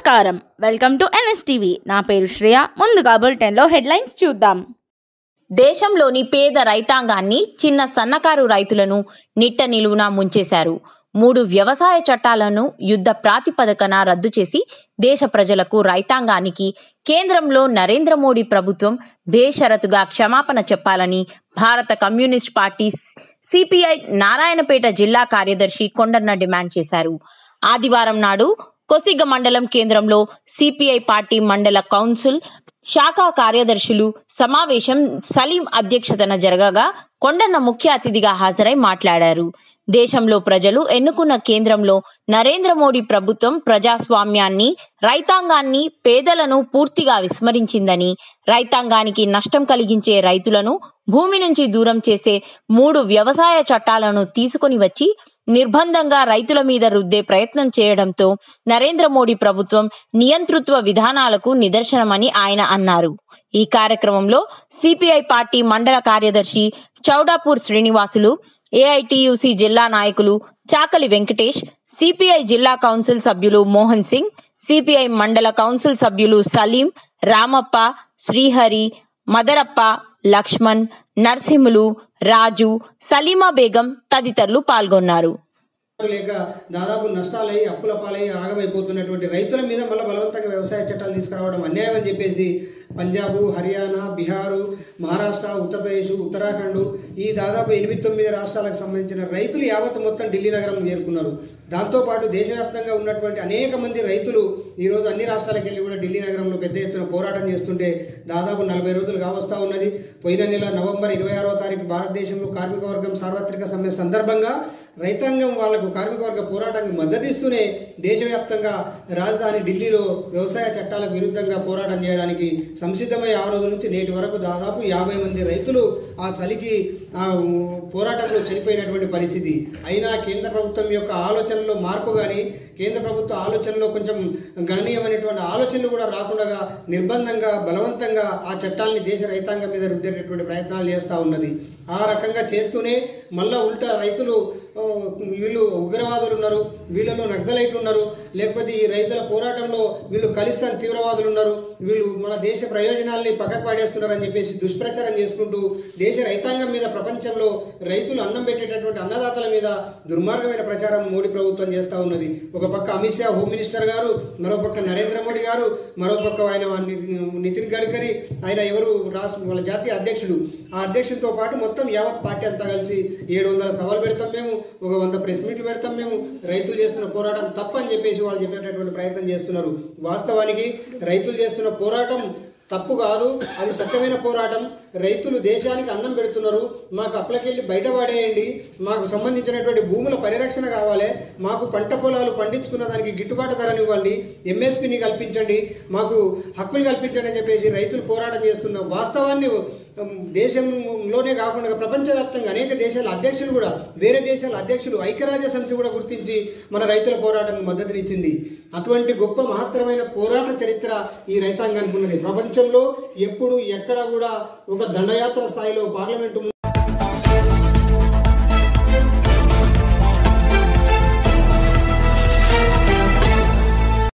నమస్కారం welcome to NSTV నా పేరు శ్రేయ ముందుగా బులెటిన్లో హెడ్లైన్స్ చూద్దాం దేశంలోని పేద రైతాంగాన్ని చిన్న సన్నకారు రైతులను నిట్ట నిలువున ముంచేశారు మూడు వ్యవసాయ చట్టాలను యుద్ధ ప్రాతిపదికన రద్దు చేసి దేశ ప్రజలకు రైతాంగానికి కేంద్రంలో నరేంద్ర మోడీ ప్రభుత్వం బేషరతుగా క్షమాపణ చెప్పాలని భారత కమ్యూనిస్ట్ పార్టీ సిపిఐ నారాయణపేట జిల్లా కార్యదర్శి కొండన్న డిమాండ్ చేశారు ఆదివారం నాడు కొసిగ మండలం కేంద్రంలో సిపిఐ పార్టీ మండల కౌన్సిల్ శాఖ కార్యదర్శులు సమావేశం సలీం అధ్యక్షతన జరగగా కొండన్న ముఖ్య అతిథిగా హాజరై మాట్లాడారు దేశంలో ప్రజలు ఎన్నుకున్న కేంద్రంలో నరేంద్ర మోడీ ప్రభుత్వం ప్రజాస్వామ్యాన్ని రైతాంగాన్ని పేదలను పూర్తిగా విస్మరించిందని రైతాంగానికి నష్టం కలిగించే రైతులను భూమి నుంచి దూరం చేసే మూడు వ్యవసాయ చట్టాలను తీసుకొని వచ్చి నిర్బంధంగా రైతుల మీద రుద్దే ప్రయత్నం చేయడంతో నరేంద్ర మోడీ ప్రభుత్వం నియంతృత్వ విధానాలకు నిదర్శనమని ఆయన అన్నారు ఈ కార్యక్రమంలో సిపిఐ పార్టీ మండల కార్యదర్శి చౌడాపూర్ శ్రీనివాసులు ఏఐటియుసి జిల్లా నాయకులు చాకలి వెంకటేష్ సిపిఐ జిల్లా కౌన్సిల్ సభ్యులు మోహన్ సింగ్ సిపిఐ మండల కౌన్సిల్ సభ్యులు సలీం రామప్ప శ్రీహరి మదరప్ప లక్ష్మణ్ నరసింహులు రాజు సలీమా బేగం తదితరులు పాల్గొన్నారు లేక దాదాపు నష్టాలయ్యి అప్పుల పాలయ్యి ఆగమైపోతున్నటువంటి రైతుల మీద మళ్ళీ బలవంతంగా వ్యవసాయ చట్టాలు తీసుకురావడం అన్యాయం అని చెప్పేసి పంజాబ్ హర్యానా బీహారు మహారాష్ట్ర ఉత్తరప్రదేశ్ ఉత్తరాఖండ్ ఈ దాదాపు ఎనిమిది తొమ్మిది రాష్ట్రాలకు సంబంధించిన రైతులు యావత్ మొత్తం ఢిల్లీ నగరం చేరుకున్నారు దాంతోపాటు దేశవ్యాప్తంగా ఉన్నటువంటి అనేక మంది రైతులు ఈరోజు అన్ని రాష్ట్రాలకు వెళ్ళి కూడా ఢిల్లీ నగరంలో పెద్ద ఎత్తున పోరాటం చేస్తుంటే దాదాపు నలభై రోజులు కావస్తా ఉన్నది పోయిన నెల నవంబర్ ఇరవై ఆరో తారీఖు భారతదేశంలో కార్మిక వర్గం సార్వత్రిక సమ్మె సందర్భంగా రైతాంగం వాళ్లకు కార్మిక వర్గ పోరాటానికి మద్దతిస్తూనే దేశవ్యాప్తంగా రాజధాని ఢిల్లీలో వ్యవసాయ చట్టాలకు విరుద్ధంగా పోరాటం చేయడానికి సంసిద్ధమై ఆ రోజు నుంచి నేటి వరకు దాదాపు యాభై మంది రైతులు ఆ చలికి ఆ పోరాటంలో చనిపోయినటువంటి పరిస్థితి అయినా కేంద్ర ప్రభుత్వం యొక్క ఆలోచనలో మార్పు కానీ కేంద్ర ప్రభుత్వ ఆలోచనలో కొంచెం గణనీయమైనటువంటి ఆలోచనలు కూడా రాకుండా నిర్బంధంగా బలవంతంగా ఆ చట్టాలని దేశ రైతాంగం మీద రుద్దేటటువంటి ప్రయత్నాలు చేస్తూ ఉన్నది ఆ రకంగా చేస్తూనే మళ్ళా ఉల్టా రైతులు ఆ, వీళ్ళు ఉగ్రవాదులు ఉన్నారు వీళ్ళలో నక్సలైట్లు ఉన్నారు లేకపోతే ఈ రైతుల పోరాటంలో వీళ్ళు ఖలిస్తాన్ తీవ్రవాదులు ఉన్నారు వీళ్ళు మన దేశ ప్రయోజనాల్ని పక్కకు పాడేస్తున్నారు అని చెప్పేసి దుష్ప్రచారం చేసుకుంటూ దేశ రైతాంగం మీద ప్రపంచంలో రైతులు అన్నం పెట్టేటటువంటి అన్నదాతల మీద దుర్మార్గమైన ప్రచారం మోడీ ప్రభుత్వం చేస్తూ ఉన్నది ఒక పక్క అమిత్ షా హోమ్ మినిస్టర్ గారు మరో పక్క నరేంద్ర మోడీ గారు మరో పక్క ఆయన ని- నితిన్ గడ్కరీ ఆయన ఎవరు రాష్ట్ర వాళ్ళ జాతీయ అధ్యక్షుడు ఆ అధ్యక్షుడితో పాటు మొత్తం యావత్ పార్టీ అంతా కలిసి ఏడు వందల సభలు పెడతాం మేము ఒక వంద ప్రెస్ మీట్లు పెడతాం మేము రైతులు చేస్తున్న పోరాటం తప్పని చెప్పేసి వాళ్ళు చెప్పేటటువంటి ప్రయత్నం చేస్తున్నారు వాస్తవానికి రైతులు చేస్తున్న పోరాటం తప్పు కాదు అది సత్యమైన పోరాటం రైతులు దేశానికి అన్నం పెడుతున్నారు మాకు అప్లకెళ్ళి బయట పడేయండి మాకు సంబంధించినటువంటి భూముల పరిరక్షణ కావాలి మాకు పంట పొలాలు పండించుకున్న దానికి గిట్టుబాటు ధరనివ్వండి ఎంఎస్పిని కల్పించండి మాకు హక్కులు కల్పించండి అని చెప్పేసి రైతులు పోరాటం చేస్తున్న వాస్తవాన్ని ఉమ్, దేశంలోనే కాకుండా ప్రపంచవ్యాప్తంగా అనేక దేశాల అధ్యక్షులు కూడా వేరే దేశాల అధ్యక్షులు ఐక్యరాజ్య సమితి కూడా గుర్తించి మన రైతుల పోరాటానికి మద్దతునిచ్చింది అటువంటి గొప్ప మహత్తరమైన పోరాట చరిత్ర ఈ రైతాంగానికి ఉన్నది ప్రపంచంలో ఎప్పుడు ఎక్కడ కూడా ఒక దండయాత్ర స్థాయిలో పార్లమెంటు